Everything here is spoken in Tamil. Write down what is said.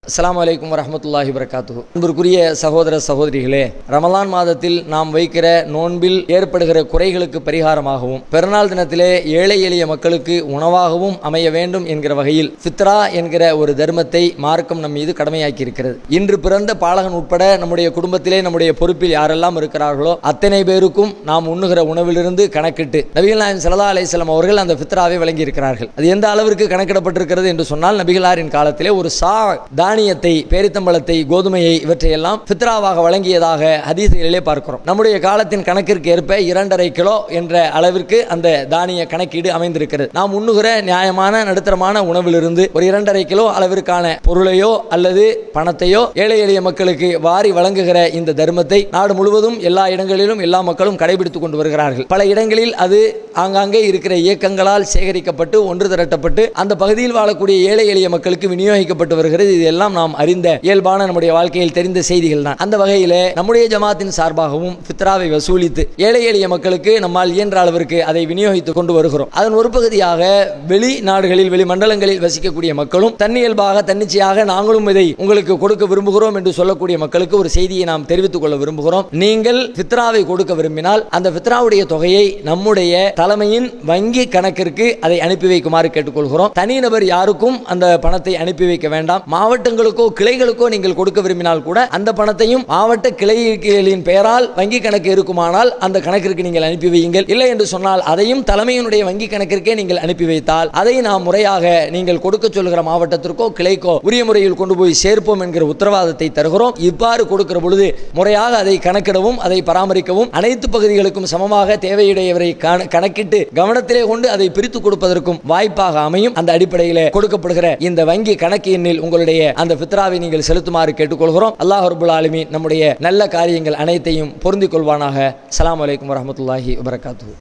அஸ்ஸலாமு அலைக்கும் வரஹ்மத்துல்லாஹி வரகாத்துஹு அன்பிற்குரிய சகோதர சகோதரிகளே ரமலான் மாதத்தில் நாம் வைக்கிற நோன்பில் ஏற்படுகிற குறைகளுக்கு பரிகாரமாகவும் பெருநாள் தினத்திலே ஏழை எளிய மக்களுக்கு உணவாகவும் அமைய வேண்டும் என்கிற வகையில் ஃபித்ரா என்கிற ஒரு தர்மத்தை மார்க்கம் நம் மீது கடமையாக்கி இருக்கிறது இன்று பிறந்த பாலகன் உட்பட நம்முடைய குடும்பத்திலே நம்முடைய பொறுப்பில் யாரெல்லாம் இருக்கிறார்களோ அத்தனை பேருக்கும் நாம் உண்ணுகிற உணவிலிருந்து கணக்கிட்டு நபிகள் நாயகம் ஸல்லல்லாஹு அலைஹி வஸல்லம் அவர்கள் அந்த ஃபித்ராவை வழங்கி இருக்கிறார்கள் அது எந்த அளவிற்கு கணக்கிடப்பட்டிருக்கிறது என்று சொன்னால் நபிகளாரின் காலத்திலே ஒரு சா தானியத்தை பேரித்தம்பழத்தை கோதுமையை இவற்றையெல்லாம் ஃபித்ராவாக வழங்கியதாக ஹதீசுகளிலே பார்க்கிறோம் நம்முடைய காலத்தின் கணக்கிற்கு ஏற்ப இரண்டரை கிலோ என்ற அளவிற்கு அந்த தானிய கணக்கீடு அமைந்திருக்கிறது நாம் உண்ணுகிற நியாயமான நடுத்தரமான உணவிலிருந்து ஒரு இரண்டரை கிலோ அளவிற்கான பொருளையோ அல்லது பணத்தையோ ஏழை எளிய மக்களுக்கு வாரி வழங்குகிற இந்த தர்மத்தை நாடு முழுவதும் எல்லா இடங்களிலும் எல்லா மக்களும் கடைபிடித்துக் கொண்டு வருகிறார்கள் பல இடங்களில் அது ஆங்காங்கே இருக்கிற இயக்கங்களால் சேகரிக்கப்பட்டு ஒன்று திரட்டப்பட்டு அந்த பகுதியில் வாழக்கூடிய ஏழை எளிய மக்களுக்கு விநியோகிக்கப்பட்டு வருகிறது இது எல்லாம் நாம் அறிந்த இயல்பான நம்முடைய வாழ்க்கையில் தெரிந்த செய்திகள் தான் அந்த வகையிலே நம்முடைய ஜமாத்தின் சார்பாகவும் ஃபித்ராவை வசூலித்து ஏழை எளிய மக்களுக்கு நம்மால் இயன்ற அளவிற்கு அதை விநியோகித்துக் கொண்டு வருகிறோம் அதன் ஒரு பகுதியாக வெளி நாடுகளில் வெளி மண்டலங்களில் வசிக்கக்கூடிய மக்களும் தன்னியல்பாக தன்னிச்சையாக நாங்களும் இதை உங்களுக்கு கொடுக்க விரும்புகிறோம் என்று சொல்லக்கூடிய மக்களுக்கு ஒரு செய்தியை நாம் தெரிவித்துக் கொள்ள விரும்புகிறோம் நீங்கள் ஃபித்ராவை கொடுக்க விரும்பினால் அந்த ஃபித்ராவுடைய தொகையை நம்முடைய தலைமையின் வங்கி கணக்கிற்கு அதை அனுப்பி வைக்குமாறு கேட்டுக்கொள்கிறோம் தனிநபர் யாருக்கும் அந்த பணத்தை அனுப்பி வைக்க வேண்டாம் மாவட்டங்களுக்கோ கிளைகளுக்கோ நீங்கள் கொடுக்க விரும்பினால் கூட அந்த பணத்தையும் மாவட்ட கிளைகளின் பெயரால் வங்கி கணக்கு இருக்குமானால் அந்த கணக்கிற்கு நீங்கள் அனுப்பி வையுங்கள் இல்லை என்று சொன்னால் அதையும் தலைமையினுடைய வங்கி கணக்கிற்கே நீங்கள் அனுப்பி வைத்தால் அதை நாம் முறையாக நீங்கள் கொடுக்க சொல்கிற மாவட்டத்திற்கோ கிளைக்கோ உரிய முறையில் கொண்டு போய் சேர்ப்போம் என்கிற உத்தரவாதத்தை தருகிறோம் இவ்வாறு கொடுக்கிற பொழுது முறையாக அதை கணக்கிடவும் அதை பராமரிக்கவும் அனைத்து பகுதிகளுக்கும் சமமாக தேவையுடையவரை கண- கணக்கிட்டு கவனத்திலே கொண்டு அதை பிரித்து கொடுப்பதற்கும் வாய்ப்பாக அமையும் அந்த அடிப்படையில் கொடுக்கப்படுகிற இந்த வங்கி கணக்கு எண்ணில் உங்களுடைய அந்த ஃபித்ராவை நீங்கள் செலுத்துமாறு கேட்டுக்கொள்கிறோம் அல்லாஹ் ரபுல் ஆலமீன் நம்முடைய நல்ல காரியங்கள் அனைத்தையும் பொருந்திக் கொள்வானாக அஸ்ஸலாமு அலைக்கும் வரஹ்மத்துல்லாஹி வபரகாத்துஹு